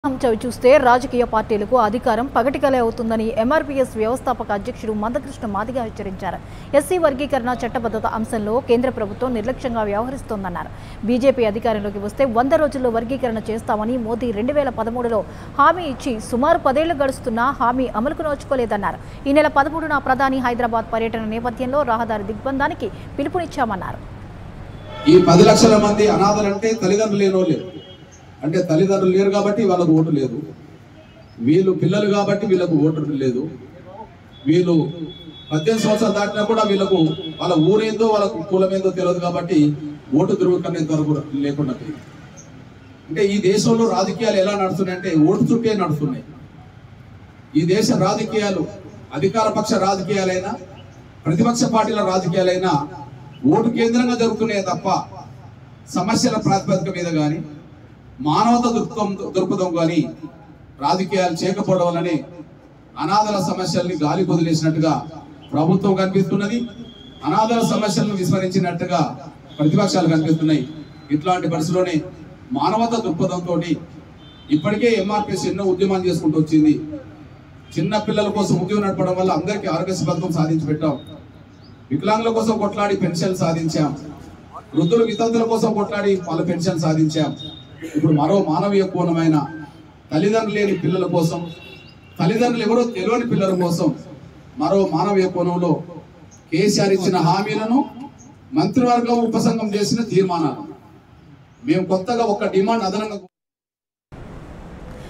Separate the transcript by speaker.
Speaker 1: చవి చూస్తే రాజకీయ పార్టీలకు అధికారం పగటికలే అవుతుందని ఎంఆర్పీఎస్ వ్యవస్థాపక అధ్యక్షుడు మందకృష్ణ మాదిగా హెచ్చరించారు ఎస్సీ వర్గీకరణ చట్టబద్ధత అంశంలో కేంద్ర ప్రభుత్వం నిర్లక్ష్యంగా వ్యవహరిస్తోందన్నారు బీజేపీ అధికారంలోకి వస్తే వంద రోజుల్లో వర్గీకరణ చేస్తామని మోదీ రెండు వేల పదమూడులో హామీ ఇచ్చి సుమారు పదేళ్లు గడుస్తున్నా హామీ అమలుకు నోచుకోలేదన్నారు ఈ నెల పదమూడున ప్రధాని హైదరాబాద్ పర్యటన నేపథ్యంలో రహదారి దిగ్బంధానికి పిలుపునిచ్చామన్నారు
Speaker 2: ఈ పది లక్షల మంది అనాథలంటే తల్లిదండ్రులు లేనో లేరు అంటే తల్లిదండ్రులు లేరు కాబట్టి వాళ్ళకు ఓటు లేదు వీళ్ళు పిల్లలు కాబట్టి వీళ్ళకు ఓటు లేదు వీళ్ళు పద్దెనిమిది సంవత్సరాలు దాటినా కూడా వీళ్ళకు వాళ్ళ ఊరేందో వాళ్ళకు కులమేందో తెలియదు కాబట్టి ఓటు ధృవీకరణ ఇంతవరకు లేకుండా పోయింది. అంటే ఈ దేశంలో రాజకీయాలు ఎలా నడుస్తున్నాయంటే ఓటు చుట్టే నడుస్తున్నాయి ఈ దేశ రాజకీయాలు అధికార పక్ష రాజకీయాలైనా ప్రతిపక్ష పార్టీల రాజకీయాలైనా ఓటు కేంద్రంగా జరుగుతున్నాయి తప్ప సమస్యల ప్రాతిపదిక మీద కానీ మానవత దృక్పథం దృక్పథం కానీ రాజకీయాలు చేయకపోవడం వల్లనే అనాథల సమస్యల్ని గాలి వదిలేసినట్టుగా ప్రభుత్వం కనిపిస్తున్నది అనాథల సమస్యలను విస్మరించినట్టుగా ప్రతిపక్షాలు కనిపిస్తున్నాయి ఇట్లాంటి పరిస్థితిలోనే మానవత దృక్పథంతో ఇప్పటికే ఎంఆర్పిఎస్ ఎన్నో ఉద్యమాలు చేసుకుంటూ వచ్చింది చిన్న పిల్లల కోసం ఉద్యోగం నడపడం వల్ల అందరికీ ఆరోగ్య పథకం సాధించి పెట్టాం వికలాంగుల కోసం కొట్లాడి పెన్షన్ సాధించాం వృద్ధులు వితంతుల కోసం కొట్లాడి వాళ్ళ పెన్షన్ సాధించాం ఇప్పుడు మరో మానవీయ కోణమైన తల్లిదండ్రులు లేని పిల్లల కోసం తల్లిదండ్రులు ఎవరో తెలియని పిల్లల కోసం మరో మానవీయ కోణంలో కేసీఆర్ ఇచ్చిన హామీలను మంత్రివర్గం ఉపసంఘం చేసిన తీర్మానాలు మేము కొత్తగా ఒక డిమాండ్ అదనంగా